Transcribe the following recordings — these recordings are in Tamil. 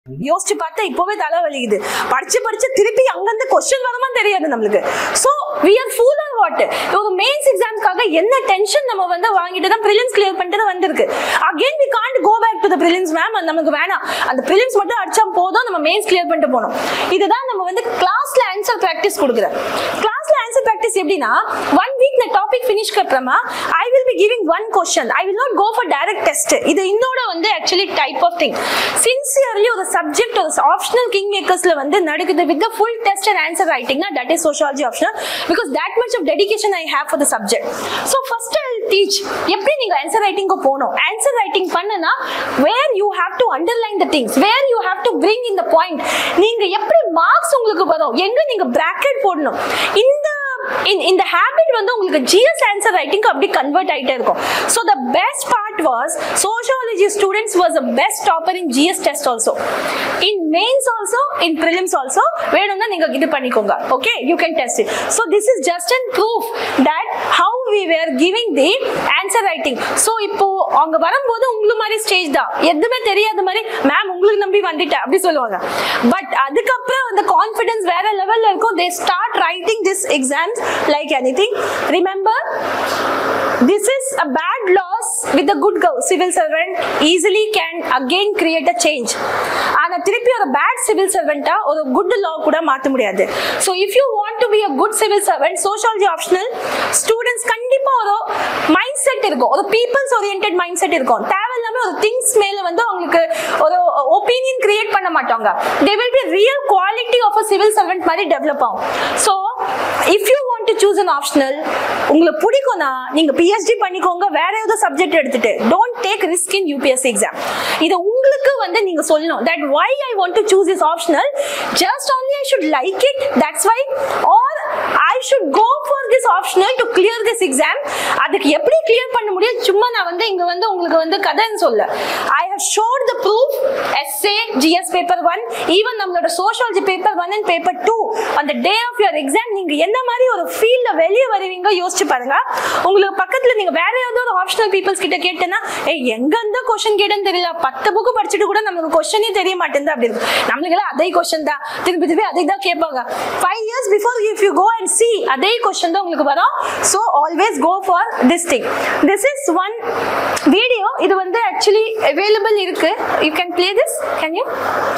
யோசிச்சு பார்த்தா இப்பவே தலை வலிக்குது படிச்சு படிச்சு திருப்பி அங்கிருந்து கொஸ்டின் வருமா தெரியாது நம்மளுக்கு so we are fool or what ஒரு மெயின்ஸ் எக்ஸாம்க்காக என்ன டென்ஷன் நம்ம வந்து வாங்கிட்டு தான் ப்ரிலிம்ஸ் கிளியர் பண்ணிட்டு தான் வந்திருக்கு again we can't go back to the prelims ma'am நமக்கு வேணாம் அந்த ப்ரிலிம்ஸ் மட்டும் அடிச்சா போதும் நம்ம மெயின்ஸ் கிளியர் பண்ணிட்டு போகணும் இதுதான் நம்ம வந்து கிளாஸ்ல ஆன்சர் ப்ராக்டிஸ் கொடுக்குறேன் கிளாஸ்ல ஆன்சர் ப்ராக்டிஸ் எப்படின்னா ஒன் வீக் இந்த டாபிக் ஃபினிஷ் அப்புறமா I will be giving one question I will not go for direct test இது இன்னோட வந்து actually type of thing sincerely ஒரு சப்ஜெக்ட் ஒரு ஆப்ஷனல் கிங் மேக்கர்ஸ்ல வந்து நடக்குது with full test and answer ரைட்டிங்னா that is sociology optional because that much of dedication I have for the subject so first I teach எப்படி நீங்க ஆன்சர் ரைட்டிங்க்கு போகணும் ஆன்சர் ரைட்டிங் பண்ணுனா where you have to underline the things where you have to bring இந்த பாயிண்ட் நீங்க எப்படி மார்க்ஸ் உங்களுக்கு வரும் எங்க நீங்க பிராக்கெட் போடணும் இந்த இந்த- இந்த ஹேபிட் வந்து உங்களுக்கு ஜிஎஸ் ஆன்சர் ரைட்டிங் அப்படி கன்வெர்ட் ஆயிட்டே இருக்கும் so the best part was sociology students was the best topper in GS test also in mains also in prelims also வேணும்னா நீங்க இது பண்ணிக்கோங்க okay you can test it so this is just and proof that how we were giving the answer writing so இப்போ அவங்க வரும்போது உங்களுக்கு மாதிரி ஸ்டேஜ் தான் எதுவுமே தெரியாத மாதிரி மேம் உங்களுக்கு நம்பி வந்துட்டேன் அப்படி சொல்லுவாங்க பட் அதுக்கப்புறம் அந்த கான்ஃபிடன்ஸ் வேற லெவல்ல இருக்கும் they start writing this exams like any thing remember this is a bad loss with a good go- civil servant easily can again create a change ஆனா திருப்பி ஒரு பேட் சிவில் சர்வெண்டா ஒரு குட் லா கூட மாத்த முடியாது so if you want to be a good civil servant sociology optional students கண்டிப்பா ஒரு மைண்ட் செட் இருக்கும் ஒரு பீப்புள்ஸ் ஓரியன்ட் மைண்ட் செட் இருக்கும் தேவையில்லாம ஒரு திங்ஸ் மேல வந்து அவங்களுக்கு ஒரு ஒப்பீனியன் கிரியேட் பண்ண மாட்டாங்க they will be real quality of a civil servant மாதிரி டெவலப் ஆகும் so if you want to choose an optional உங்களுக்கு பிடிக்கும்னா நீங்க பிஎஸ்டி பண்ணிக்கோங்க வேற ஏதோ சப்ஜெக்ட் எடுத்துட்டு don't take risk in UPSC exam இது உங்களுக்கு வந்து நீங்க சொல்லணும் that why I want to choose is optional just only I should like it that's why or I should go for this optional to clear this exam அதுக்கு எப்படி கிளியர் பண்ண முடியும் சும்மா நான் வந்து இங்க வந்து உங்களுக்கு வந்து கதைன்னு சொல்ல I have showed the proof SA GS paper one even நம்மளோட sociology paper one and paper two அந்த டே ஆஃப் யுவர் எக்ஸாம் நீங்க என்ன மாதிரி ஒரு ஃபீல்ட்ல வெளியே வருவீங்க யோசிச்சு பாருங்க உங்களுக்கு பக்கத்துல நீங்க வேற ஏதாவது ஒரு ஆப்ஷனல் பீப்புள்ஸ் கிட்ட கேட்டேன்னா ஏய் எங்க அந்த கொஸ்டின் கேட்டேன்னு தெரியல பத்து புக்கு படிச்சுட்டு கூட நமக்கு கொஸ்டினே தெரிய மாட்டேங்குது அப்படி இருக்கு நம்மளுக்கு எல்லாம் அதே கொஸ்டின் தான் திருப்பி திருப்பி அதே தான் கேட்பாங்க five years before if you go and see அதே கொஸ்டின் தான் உங்களுக்கு வரும் so always go for this thing this is one video இது வந்து ஆக்சுவலி அவைலபிள் இருக்கு you can play this can you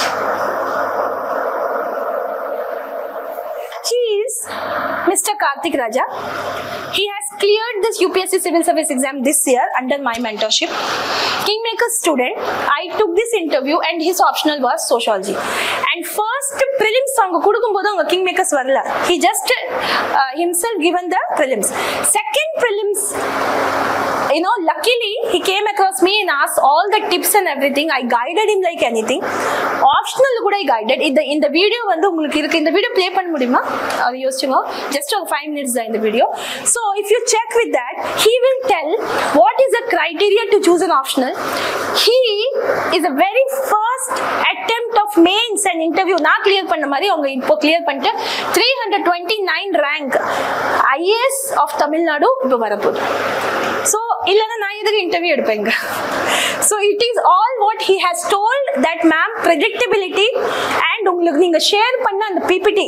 He is Mr. Karthik Raja. He has cleared this UPSC Civil Service exam this year under my mentorship. Kingmaker student, I took this interview and his optional was sociology. And first prelims அவங்க கொடுக்கும்போது அவங்க Kingmakers வரல. He just uh, himself given the prelims. Second prelims you know, luckily he came across me and asked all the tips and everything. I guided him like anything. Optional கூட I guided. இந்த இந்த வீடியோ வந்து உங்களுக்கு இருக்கு இந்த வீடியோ ப்ளே பண்ண முடியுமா அது யோசிச்சுங்க ஜஸ்ட் ஒரு ஃபைவ் மினிட்ஸ் தான் இந்த video so if you check with that he will tell what is a criteria to choose an optional he is a very first attempt of mains and interview நான் கிளியர் பண்ண மாதிரி அவங்க இப்போ கிளியர் பண்ணிட்டு three hundred twenty nine rank IAS of Tamil Nadu இப்போ வரப்போகுது ஸோ இல்லைன்னா நான் எதுக்கு இன்டர்வியூ எடுப்பேங்க so it is all what he has told that ma'am predictability and உங்களுக்கு நீங்கள் ஷேர் பண்ண அந்த பிபிடி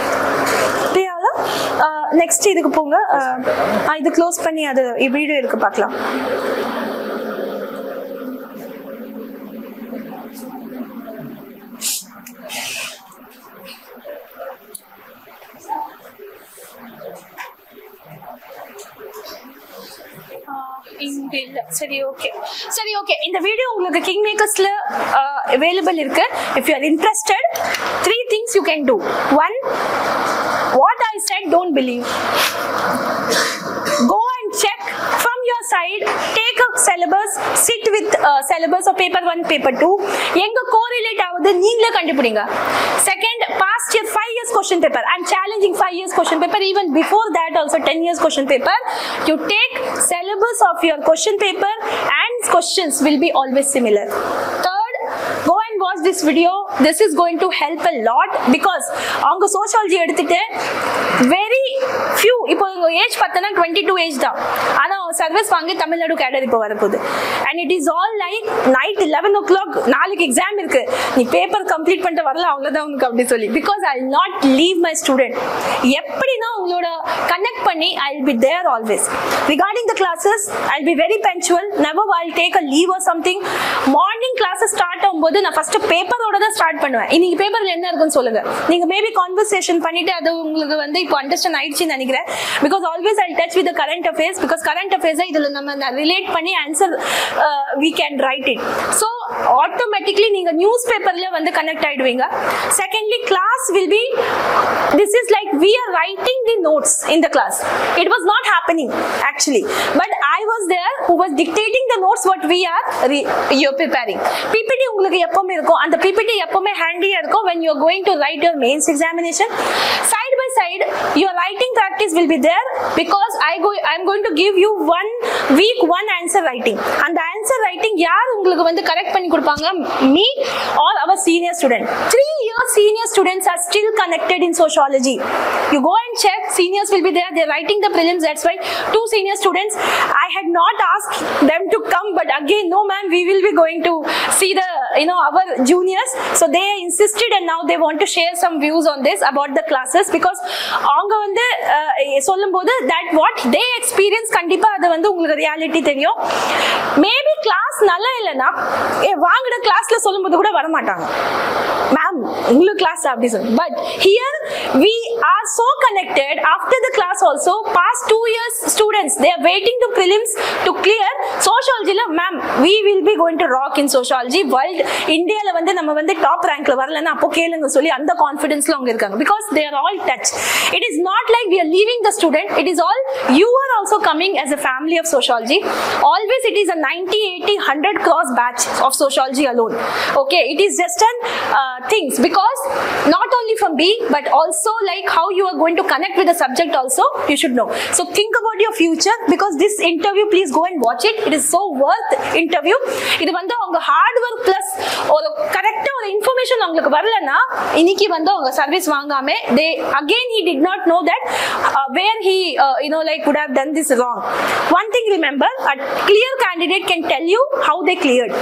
நெக்ஸ்ட் இதுக்கு போங்க அஹ், இது க்ளோஸ் பண்ணி அது வீடியோ இருக்கு பார்க்கலாம் இங்க இல்ல சரி ஓகே சரி ஓகே இந்த வீடியோ உங்களுக்கு கிங் மேக்கர்ஸ்ல அவைலபிள் இருக்கு if you are interested three things you can do one what I said don't believe go and check from your side take a syllabus sit with uh, syllabus of paper 1 paper 2 எங்க கோரிலேட் ஆகுது நீங்களே கண்டுபிடிங்க second past year 5 years question paper i'm challenging 5 years question paper even before that also 10 years question paper you take syllabus of your question paper and questions will be always similar third go and watch watch this video this is going to help a lot because அவங்க சோஷியாலஜி எடுத்துட்டு வெரி ஃபியூ இப்போ உங்க ஏஜ் பார்த்தனா டுவெண்ட்டி டூ ஏஜ் தான் ஆனா சர்வீஸ் வாங்கி தமிழ்நாடு கேடர் இப்போ வரப்போகுது and it is all like night eleven o'clock நாளைக்கு எக்ஸாம் இருக்கு நீ பேப்பர் கம்ப்ளீட் பண்ணிட்டு வரல அவ்வளோதான் உனக்கு அப்படி சொல்லி because I not leave my student எப்படின்னா உங்களோட கனெக்ட் பண்ணி I will be there always regarding the classes I be very punctual never I take a leave or something morning classes start ஆகும்போது நான் ஃபர்ஸ்ட் பேப்பரோட தான் ஸ்டார்ட் பண்ணுவேன் இன்னைக்கு பேப்பர்ல என்ன இருக்குன்னு சொல்லுங்க நீங்க மேபி கான்வர்சேஷன் பண்ணிட்டு அது உங்களுக்கு வந்து இப்போ அண்டர்ஸ்டாண்ட் ஆயிடுச்சுன்னு நினைக்கிறேன் because always I touch with current affairs because current அஃபேர்ஸை இதுல நம்ம ரிலேட் பண்ணி answer we can write it so automatically நீங்க நியூஸ் பேப்பர்ல வந்து கனெக்ட் ஆயிடுவீங்க secondly class will be this is like we are writing the notes in the class it was not happening actually but I was there who was dictating the notes what we are preparing PPT உங்களுக்கு எப்பவுமே இருக்கும் அந்த பிபிடி எப்பவுமே ஹேண்டியா இருக்கும் when you are going to write your mains examination side by side your writing practice will be there because i go i'm going to give you one week one answer writing அந்த answer writing யார் உங்களுக்கு வந்து கரெக்ட் பண்ணி கொடுப்பாங்க me or our senior student three years senior students are still connected in sociology you go and check seniors will be there they're writing the prelims that's why two senior students i had not asked them to come but again no ma'am we will be going to see the you know our juniors so they insisted and now they want to share some views on this about the classes because அவங்க வந்து அஹ், சொல்லும்போது that what they experience கண்டிப்பா அது வந்து உங்களுக்கு ரியாலிட்டி தெரியும் மேபி கிளாஸ் நல்லா இல்லைன்னா ஏ வாங்கின கிளாஸ்ல சொல்லும்போது கூட வர மாட்டாங்க மேம் உங்களுக்கு கிளாஸ் அப்படி சொல்லு but here we are so connected after the class also past two years students they are waiting to prelims to clear சோஷியாலஜியில் ma'am we will be going to rock in sociology world இந்தியாவில் வந்து நம்ம வந்து டாப் ரேங்க்ல வரலன்னா அப்போ கேளுங்க சொல்லி அந்த கான்ஃபிடன்ஸ்ல அவங்க இருக்காங்க because they are all touch it is not like we are leaving the student it is all you are also coming as a family of sociology always it is a 90 80 100 cross batch of sociology alone okay it is just an uh, things because not only from b but also like how you are going to connect with the subject also you should know so think about your future because this interview please go and watch it it is so worth interview இது வந்து அவங்க ஹார்ட் ஒர்க் பிளஸ் ஒரு கரெக்டா ஒரு இன்ஃபர்மேஷன் அவங்களுக்கு வரலன்னா இன்னைக்கு வந்து அவங்க சர்வீஸ் வாங்காம they again he did not know that where he you know like good have done this wrong one thing remember a clear candidate can tell you how they cleared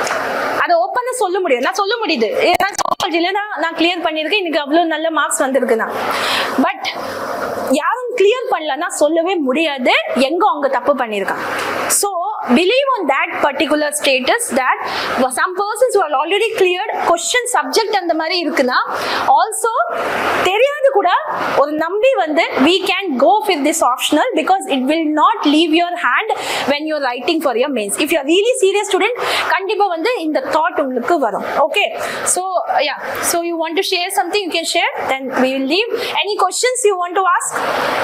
அதை ஓப்பனா சொல்ல முடியும் நான் சொல்ல முடியுது ஏன்னா psychology-ல நான் நான் கிளியர் பண்ணியிருக்கேன் இன்னைக்கு அவ்வளோ நல்ல மார்க்ஸ் வந்திருக்குன்னா பட் யாரும் கிளியர் பண்ணலன்னா சொல்லவே முடியாது எங்க அவங்க தப்பு பண்ணியிருக்காங்க so believe on that particular status that some persons are already cleared question subject அந்த மாதிரி இருக்குன்னா ஆல்சோ தெரியாது கூட ஒரு நம்பி வந்து we can go with this optional because it will not leave your hand when you're writing for your mains if you're really serious student கண்டிப்பா வந்து இந்த thought உங்களுக்கு வரும் okay so yeah so you want to share something you can share then we will leave any questions you want to ask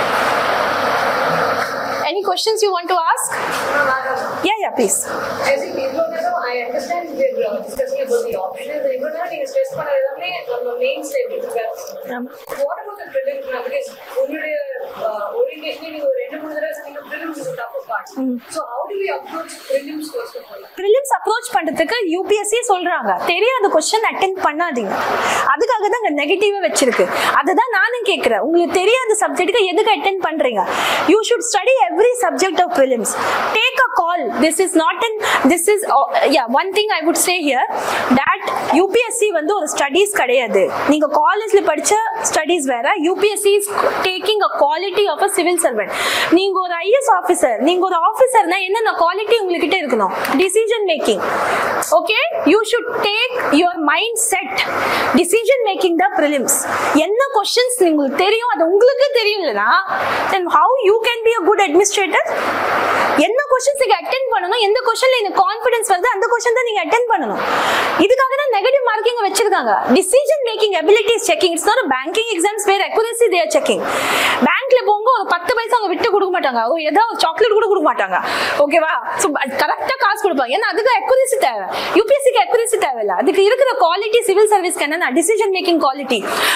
any questions you want to ask yeah yeah please As in, இவ்வளவு I understand we're uh, discussing about the options. இவ்வளவு நேரம் நீங்க stress பண்ணது எல்லாமே நம்ம mains ல எப்படி prepare பண்ணணும். What about the prelims? now? Because உன்னுடைய uh, orientation நீங்க ஒரு ரெண்டு மூணு தடவை சொன்னீங்க prelims is a tougher part. So how do we approach prelims first of all? Prelims approach பண்றதுக்கு யூபிஎஸ்சி சொல்றாங்க தெரியாத கொஸ்டின் அட்டென்ட் பண்ணாதீங்க அதுக்காக தான் அங்க நெகட்டிவா வச்சிருக்கு அதுதான் நானும் கேட்கிறேன் உங்களுக்கு தெரியாத சப்ஜெக்ட்டுக்கு எதுக்கு அட்டென்ட் பண்றீங்க you should study every subject of prelims take a call this is not an this is yeah one thing I would say here that UPSC வந்து ஒரு ஸ்டடீஸ் கிடையாது நீங்க காலேஜ்ல படிச்ச ஸ்டடீஸ் வேற UPSC is taking a quality of a civil servant நீங்க ஒரு ஐஎஸ் ஆஃபீஸர் நீங்க ஒரு ஆஃபீஸர்னா என்னென்ன குவாலிட்டி உங்ககிட்ட இருக்கணும் decision making okay you should take your mind set decision making the prelims என்ன கொஸ்டின்ஸ் உங்களுக்கு தெரியும் அது உங்களுக்கு தெரியலனா then how you can be a good administrator என்ன கொஸ்டின்ஸ் நீங்க அட்டென்ட் பண்ணணும் எந்த கொஸ்டின்ல எனக்கு கான்ஃபிடன்ஸ் வருது அந்த கொஸ்டின் தான் நீங்க அட்டென்ட் பண்ணணும் இதுக்காக தான் நெகட்டிவ் மார்க்கிங் வச்சிருக்காங்க decision making abilities checking it's not banking exams where accuracy there checking பேங்க்ல போங்க ஒரு பத்து பைசா அவங்க விட்டு கொடுக்க மாட்டாங்க ஒரு ஏதாவது ஒரு சாக்லேட் கூட கொடுக்க மாட்டாங்க ஓகேவா ஸோ கரெக்டா காசு கொடுப்பாங்க ஏன்னா அதுக்கு அக்யூரசி தேவை யூபிஎஸ்சிக்கு அக்யூரசி தேவையில்ல அதுக்கு இருக்கிற குவாலிட்டி சிவில் சர்வீஸ்க்கு என்னன்னா decision making quality how you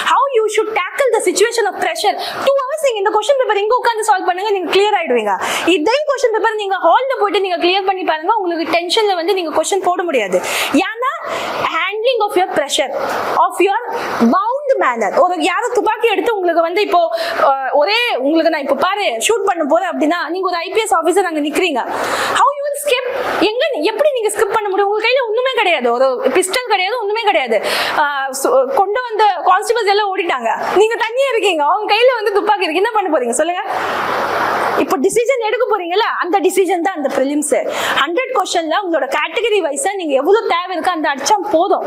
should tackle the situation of pressure two hours நீங்க இந்த கொஸ்டின் பேப்பர் எங்க உட்காந்து சால்வ் பண்ணுங்க நீங்க கிளியர் ஆயிடுவீங்க இதே கொஸ்டின் பேப்பர் நீங்க ஹால்ல போயிட்டு நீங்க கிளியர் பண்ணி பாருங்க உங்களுக்கு டென்ஷன்ல வந்து நீங்க கொஸ்டின் போட முடியாது ஏன்னா handling of your pressure of your bound manner ஒரு யாரும் துப்பாக்கி எடுத்து உங்களுக்கு வந்து இப்போ அஹ், ஒரே உங்களுக்கு நான் இப்போ பாரு ஷூட் பண்ண போறேன் அப்படின்னா நீங்க ஒரு ஐபிஎஸ் ஆஃபீஸர் அங்க நிக்கிறீங்க ஹவு யூ வில் ஸ்கிப் எங்க நீ- எப்படி நீங்க ஸ்கிப் பண்ண முடியும் உங்க கையில ஒண்ணுமே கிடையாது ஒரு பிஸ்டல் கிடையாது ஒண்ணுமே கிடையாது ஆஹ் சு- கொண்டு வந்த கான்ஸ்டபிள்ஸ் எல்லாம் ஓடிட்டாங்க நீங்க தனியா இருக்கீங்க அவங்க கையில வந்து துப்பாக்கி இருக்கு என்ன பண்ண போறீங்க சொல்லுங்க இப்போ டிசிஷன் எடுக்க போறீங்கல்ல அந்த டிசிஷன் தான் அந்த ப்ரிலிம்ஸ் ஹண்ட்ரட் கொஸ்டின்ல உங்களோட கேட்டகரி வைஸா நீங்க எவ்வளவு தேவை இருக்கோ அந்த அடிச்சா போதும்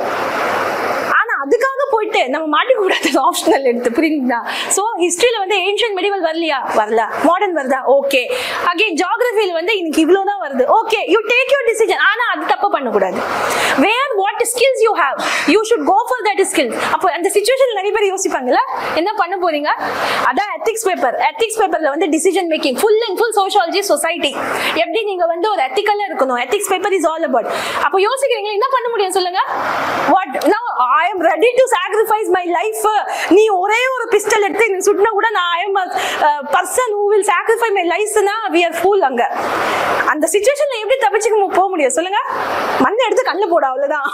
ஆனா அதுக்காக போயிட்டு நம்ம மாட்டிக்க கூடாது ஆப்ஷனல் எடுத்து புரியுதுங்களா சோ ஹிஸ்டரியில வந்து ஏன்ஷியன் மெடிவல் வரலையா வரல மாடர்ன் வருதா ஓகே அகைன் ஜியாகிரபியில வந்து இன்னைக்கு இவ்வளவு தான் வருது okay you take your decision ஆனா அது தப்பு பண்ணக்கூடாது where what skills you have you should go for that skill அப்போ அந்த சுச்சுவேஷன் நிறைய பேர் யோசிப்பாங்கல்ல என்ன பண்ண போறீங்க அதான் எத்திக்ஸ் பேப்பர் எத்திக்ஸ் பேப்பர்ல வந்து decision making full and full sociology society எப்படி நீங்க வந்து ஒரு எத்திக்கல்ல இருக்கணும் ethics paper is all about அப்போ யோசிக்கிறீங்க என்ன பண்ண முடியும் சொல்லுங்க what now I am ready to sacrifice my life நீ ஒரே ஒரு பிஸ்டல் எடுத்து நீ சுட்டினா கூட நான் I am person who will sacrifice my லைஃப்னா வி ஆர் ஃபூல் அங்க அந்த சுச்சுவேஷன்ல எப்படி தப்பிச்சுக்க மு- போக முடியும் சொல்லுங்க மண்ணை எடுத்து கண்ணு போட அவ்வளவுதான்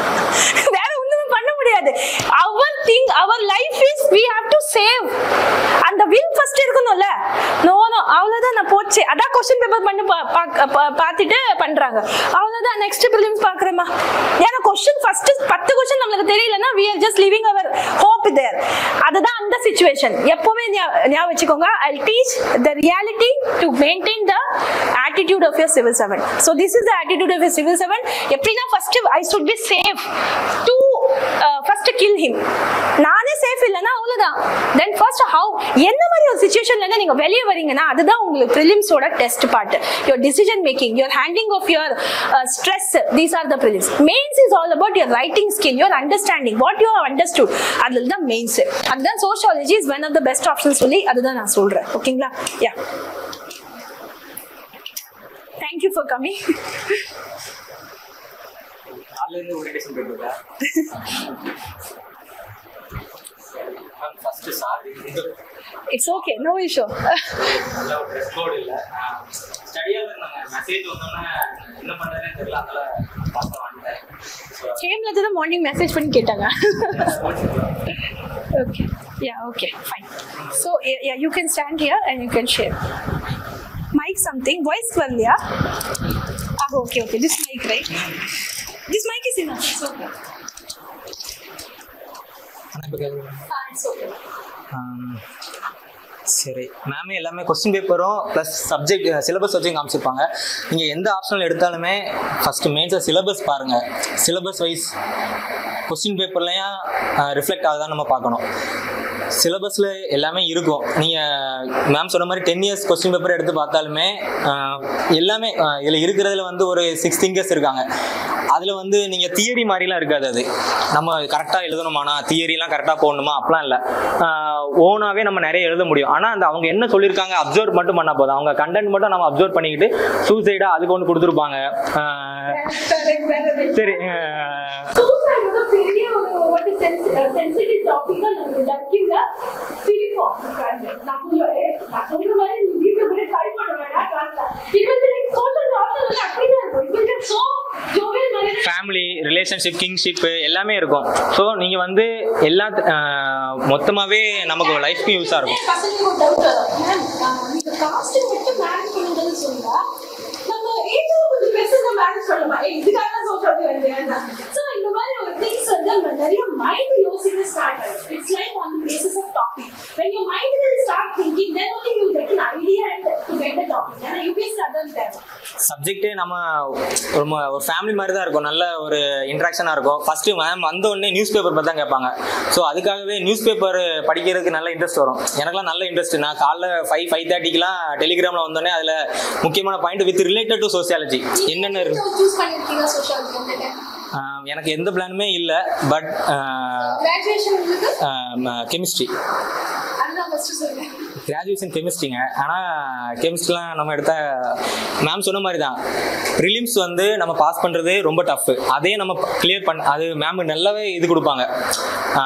வேற ஒண்ணுமே பண்ண முடியாது our thing our life is we have to save அந்த வில் ஃபர்ஸ்ட் இருக்கணும்ல நோ நோ அவ்வளவுதான் நான் போச்சு அதான் கொஸ்டின் பேப்பர் பண்ணி பா- பாக்க- பா- பார்த்துட்டு பண்றாங்க அவ்வளவுதான் நெக்ஸ்ட் ப்ரிலிம்ஸ் பாக்குறேமா ஏன்னா கொஸ்டின் ஃபர்ஸ்ட் பத்து கொஸ்டின் நம்மளுக்கு தெரியலன்னா we are just living our hope there அதுதான் அந்த சுச்சுவேஷன் எப்பவுமே ஞா- ஞாபகம் வச்சுக்கோங்க I teach the reality to maintain the attitude of your civil servant so this is the attitude of your civil servant எப்படின்னா first I should be safe to first kill him நானே சேஃப் இல்லைன்னா அவ்வளவுதான் தென் ஃபர்ஸ்ட் ஹவு என்ன மாதிரி ஒரு சுச்சுவேஷன்ல இருந்து நீங்க வெளியே வரீங்கன்னா அதுதான் உங்களுக்கு ப்ரிலிம்ஸோட test part your decision making your handling of your stress these are the prelims mains is all about your writing skill your understanding what you understood அதுல தான் மெயின்ஸ் அதுதான் sociology is one of the best option சொல்லி அதுதான் நான் சொல்றேன் ஓகேங்களா யா தேங்க்யூ ஃபார் கமிங் காலையில இருந்து ஓரியன்டேஷன் போயிட்டு first sorry it's okay no issue நல்ல ஒரு ட்ரெஸ் கோட் இல்லை ஸ்டடியாக இருந்தாங்க மெசேஜ் வந்தோன்னே என்ன பண்ணுறதுன்னு தெரியல அதனால பார்க்க வந்துட்டேன் ஸோ கேம்ல தான் மார்னிங் மெசேஜ் பண்ணி கேட்டாங்க okay yeah okay fine so yeah, yeah you can stand here and you can share mic something voice வரலையா ah okay okay this mic right this mic is enough it's okay ஆனால் இப்போ கேட்குறேன் ah it's okay ஆம், சரி மேமே எல்லாமே கொஸ்டின் பேப்பரும் ப்ளஸ் சப்ஜெக்ட் சிலபஸ் வச்சு காமிச்சிருப்பாங்க நீங்கள் எந்த ஆப்ஷனில் எடுத்தாலுமே ஃபஸ்ட்டு மெயின்ஸாக சிலபஸ் பாருங்கள் சிலபஸ் வைஸ் கொஸ்டின் பேப்பர்லையும் ரிஃப்ளெக்ட் ஆகுதான்னு நம்ம பார்க்கணும் சிலபஸில் எல்லாமே இருக்கும் நீங்கள் மேம் சொன்ன மாதிரி டென் இயர்ஸ் கொஸ்டின் பேப்பர் எடுத்து பார்த்தாலுமே ஆஹ், எல்லாமே இதில் இருக்கிறதுல வந்து ஒரு சிக்ஸ் திங்கர்ஸ் இருக்காங்க அதில் வந்து நீங்கள் தியரி மாதிரிலாம் இருக்காது அது நம்ம கரெக்டாக எழுதணுமானா தியரிலாம் கரெக்டாக போடணுமா அப்படிலாம் இல்லை ஓனாகவே நம்ம நிறைய எழுத முடியும் ஆனால் அந்த அவங்க என்ன சொல்லியிருக்காங்க அப்சர்வ் மட்டும் பண்ணால் போதும் அவங்க கண்டென்ட் மட்டும் நம்ம அப்சர்வ் பண்ணிக்கிட்டு சூசைடாக அதுக்கு ஒன்று கொடுத்துருப்பாங்க ஆஹ், சரி ஆஹ், Suicide வந்து பெரிய ஒரு ஒரு சென்சிட்டிவ் டாபிக்கா நமக்கு டக்கிங்க சிரிப்போம் நம்மளோட நான் சொல்ற மாதிரி நீ வீட்டுல போய் ட்ரை பண்ண வேண்டாம் கிளாஸ்ல இப்போ லைக் சோஷியல் டாக்டர் வந்து அப்படிதான் இருக்கும் இப்போ சோ ஜோவியல் மாதிரி ஃபேமிலி ரிலேஷன்ஷிப் கிங்ஷிப் எல்லாமே இருக்கும் ஸோ நீங்கள் வந்து எல்லா மொத்தமாகவே நமக்கு லைஃப்க்கு யூஸாக இருக்கும் பசங்களுக்கு ஒரு டவுட் மேம் நீங்க காஸ்டியூம் மட்டும் மேனேஜ் பண்ணுறதுன்னு சொல்லுங்க நம்ம ஏஜ் கொஞ்சம் பெருசா மேனேஜ் பண்ணலாமா ஏய், இதுக்காக தான் சொல்றது வந்து ஸோ இந்த மாதிரி ஒரு திங்ஸ் வந்து நம்ம நிறைய மைண்ட் யோசிக்க ஸ்டார்ட் ஆகும் it's like on basis of topic when your mind will start thinking then only you get an idea and to get the topic ஏன்னா யூபிஎஸ்சி அதான் தேவை சப்ஜெக்டே நம்ம ஒரு ம- ஒரு ஃபேமிலி மாதிரி தான் இருக்கும் நல்ல ஒரு இன்ட்ராக்ஷனாக இருக்கும் ஃபஸ்ட்டு மேம் வந்த உடனே நியூஸ் பேப்பர் பற்றி தான் கேட்பாங்க ஸோ அதுக்காகவே நியூஸ் பேப்பர் படிக்கிறதுக்கு நல்ல இன்ட்ரெஸ்ட் வரும் எனக்குலாம் நல்ல இன்ட்ரெஸ்ட் நான் காலைல ஃபைவ் ஃபைவ் தேர்ட்டிக்கெலாம் டெலிகிராமில் வந்தோடனே அதில் முக்கியமான point with related to sociology என்னென்ன இருக்கு சூஸ் பண்ணிருக்கீங்க சோஷியல் கண்டென்ட் ஆஹ் எனக்கு எந்த பிளானுமே இல்லை பட் கிராஜுவேஷன் உங்களுக்கு கெமிஸ்ட்ரி அதுதான் ஃபர்ஸ்ட் சொல்லுங்க கிராஜுவேஷன் கெமிஸ்ட்ரிங்க ஆனால் கெமிஸ்ட்ரிலாம் நம்ம எடுத்த மேம் சொன்ன மாதிரி தான் ப்ரிலிம்ஸ் வந்து நம்ம பாஸ் பண்ணுறது ரொம்ப டஃப்பு அதே நம்ம கிளியர் பண்ண அது மேம் நல்லாவே இது கொடுப்பாங்க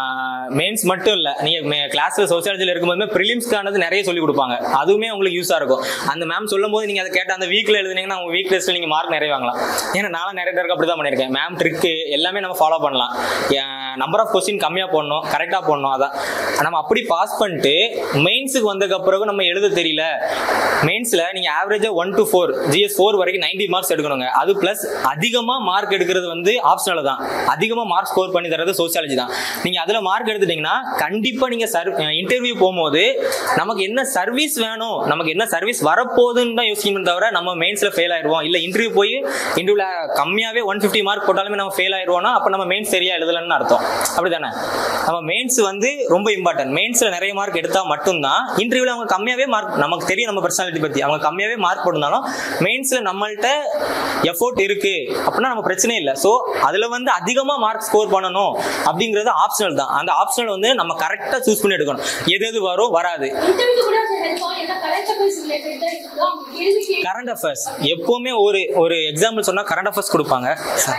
மெயின்ஸ் மட்டும் இல்லை நீங்கள் கிளாஸில் சோசியாலஜியில் இருக்கும்போது ப்ரிலிம்ஸ்க்கானது நிறைய சொல்லி கொடுப்பாங்க அதுவுமே உங்களுக்கு யூஸாக இருக்கும் அந்த மேம் சொல்லும் போது நீங்கள் அதை கேட்ட அந்த வீக்கில் எழுதுனீங்கன்னா உங்கள் வீக் டெஸ்ட்டில் நீங்கள் மார்க் நிறைய வாங்கலாம் ஏன்னா நானும் நிறைய பேருக்கு அப்படி தான் பண்ணியிருக்கேன் மேம் ட்ரிக்கு எல்லாமே நம்ம ஃபாலோ பண்ணலாம் நம்பர் ஆஃப் கொஸ்டின் கம்மியாக போடணும் கரெக்டாக போடணும் அதான் நம்ம அப்படி பாஸ் பண்ணிட்டு மெயின்ஸுக்கு வந்ததுக்கு பிறகு நம்ம எழுத தெரியல மெயின்ஸில் நீங்கள் ஆவரேஜாக one two four GS four வரைக்கும் 90 மார்க்ஸ் எடுக்கணுங்க அது ப்ளஸ் அதிகமாக மார்க் எடுக்கிறது வந்து ஆப்ஷனல் தான் அதிகமாக மார்க் ஸ்கோர் பண்ணி தரது சோசியாலஜி தான் நீங்கள் அதில் மார்க் எடுத்துட்டீங்கன்னா கண்டிப்பாக நீங்கள் சர் இன்டர்வியூ போகும்போது நமக்கு என்ன சர்வீஸ் வேணும் நமக்கு என்ன சர்வீஸ் வரப்போகுதுன்னு தான் யோசிக்கணும் தவிர நம்ம மெயின்ஸில் ஃபெயில் ஆயிடுவோம் இல்லை இன்டர்வியூ போய் இன்டர்வியூவில் கம்மியாகவே ஒன் ஃபிஃப்டி மார்க் போட்டாலுமே நம்ம ஃபெயில் ஆயிடுவோம்னா அப்போ நம்ம மெயின்ஸ் சரியா எழுதலன்னு அர்த்தம் அப்படி தானே நம்ம மெயின்ஸ் வந்து ரொம்ப இம்பார்ட்டன்ட் மெயின்ஸில் நிறைய மார்க் எடுத்தால் மட்டும்தான் இன்டர்வியூவில் அவங்க கம்மியாகவே மார்க் நமக்கு தெரியும் நம்ம பர்சனாலிட்டி பற்றி அவங்க கம்மியாகவே மார்க் போட்டிருந்தாலும் மெயின்ஸில் நம்மள்ட்ட எஃபோர்ட் இருக்கு அப்படின்னா நம்ம பிரச்சனை இல்லை ஸோ அதில் வந்து அதிகமாக மார்க் ஸ்கோர் பண்ணணும் அப்படிங்கிறது ஆப்ஷனல் தான் அந்த ஆப்ஷனல் வந்து நம்ம கரெக்டாக சூஸ் பண்ணி எடுக்கணும் எது எது வரும் வராது இன்டர்வியூ கூட அது ஹெல்ப் ஆகும் ஏன்னா கரண்ட் அஃபேர்ஸ் ரிலேட்டட் தான் கேள்வி கேட்க கரண்ட் அஃபேர்ஸ் எப்போவுமே ஒரு ஒரு எக்ஸாம்பிள் சொன்னால் கரண்ட் அஃபேர்ஸ் கொடுப்பாங்க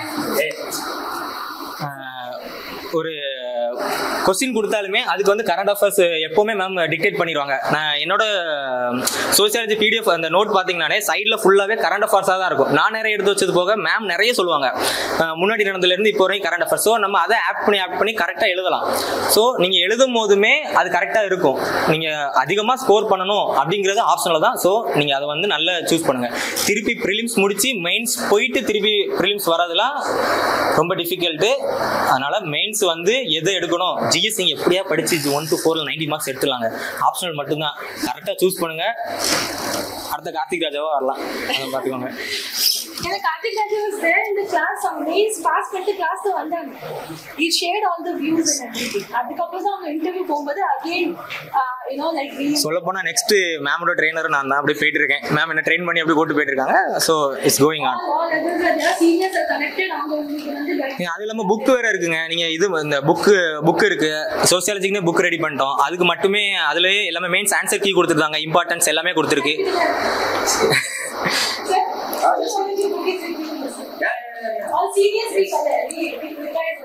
ஆஹ் ஒரு கொஸ்டின் கொடுத்தாலுமே அதுக்கு வந்து கரண்ட் அஃபேர்ஸ் எப்போவுமே மேம் டிக்டேட் பண்ணிடுவாங்க நான் என்னோட சோசியாலஜி பிடிஎஃப் அந்த நோட் பார்த்தீங்கன்னாலே சைடில் ஃபுல்லாகவே கரண்ட் அஃபேர்ஸாக தான் இருக்கும் நான் நிறைய எடுத்து வச்சது போக மேம் நிறைய சொல்லுவாங்க ஆஹ் முன்னாடி நடந்ததுலேருந்து இப்போ வரைக்கும் கரண்ட் அஃபேர்ஸ் ஸோ நம்ம அதை ஆட் பண்ணி ஆட் பண்ணி கரெக்டாக எழுதலாம் ஸோ நீங்கள் எழுதும் போதுமே அது கரெக்டாக இருக்கும் நீங்கள் அதிகமாக ஸ்கோர் பண்ணணும் அப்படிங்கிறது ஆப்ஷனில் தான் ஸோ நீங்கள் அதை வந்து நல்லா சூஸ் பண்ணுங்கள் திருப்பி ப்ரிலிம்ஸ் முடிச்சு மெயின்ஸ் போயிட்டு திருப்பி ப்ரிலிம்ஸ் வரதெல்லாம் ரொம்ப டிஃபிகல்ட்டு அதனால மெயின்ஸ் வந்து எதை எடுக்கணும் ஜிஎஸ் நீங்கள் எப்படியா படிச்சு ஒன் டு ஃபோரில் நைன்டி மார்க்ஸ் எடுத்துலாங்க ஆப்ஷனல் மட்டும்தான் கரெக்டாக சூஸ் பண்ணுங்க அடுத்த கார்த்திக் ராஜாவா வரலாம் அதை பார்த்துக்கோங்க எனக்கு கார்த்திக் ராஜா வாஸ் தேர் இந்த கிளாஸ் அவங்க மெயின்ஸ் பாஸ் பண்ணிட்டு கிளாஸ் வந்தாங்க இ shared all the views and everything அதுக்கப்புறம் தான் அவங்க இன்டர்வியூ போகும்போது அகைன் யூனோ லைக் வி சொல்ல போனால் நெக்ஸ்ட் மேமோட ட்ரெயினர் நான் தான் அப்படியே போயிட்டு இருக்கேன் மேம் என்ன ட்ரெயின் பண்ணி அப்படி கூட்டு போயிட்டு இருக்காங்க so it's going on all others seniors are connected அவங்க உங்களுக்கு வந்து guide நீங்க அது இல்லாமல் புக் வேற இருக்குங்க நீங்க இது இந்த புக்கு புக் இருக்கு சோசியாலஜிக்குன்னு புக் ரெடி பண்ணிட்டோம் அதுக்கு மட்டுமே அதுலயே எல்லாமே மெயின்ஸ் ஆன்சர் கீ கொடுத்துருக்காங்க இம்பார்ட்டன்ஸ் எல்லாமே கொடுத்துருக்கு All seniors we we retired.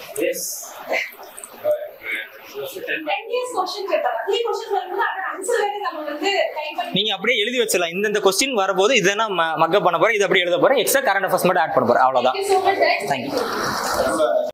Ten years question கேட்டாங்க. Three questions வரும்போது அதை answer வேற நம்ம வந்து type பண்ணி நீங்க அப்படியே எழுதி வச்சிடலாம் இந்த இந்த கொஸ்டின் வரும்போது இதை நான் மக்கப் பண்ண போறேன் இது அப்படியே எழுத போறேன் எக்ஸ்ட்ரா கரண்ட் அஃபேர்ஸ் மட்டும் ஆட் பண்ண போறேன் அவ்வளவுதான் Thank you so much, guys. Thank you.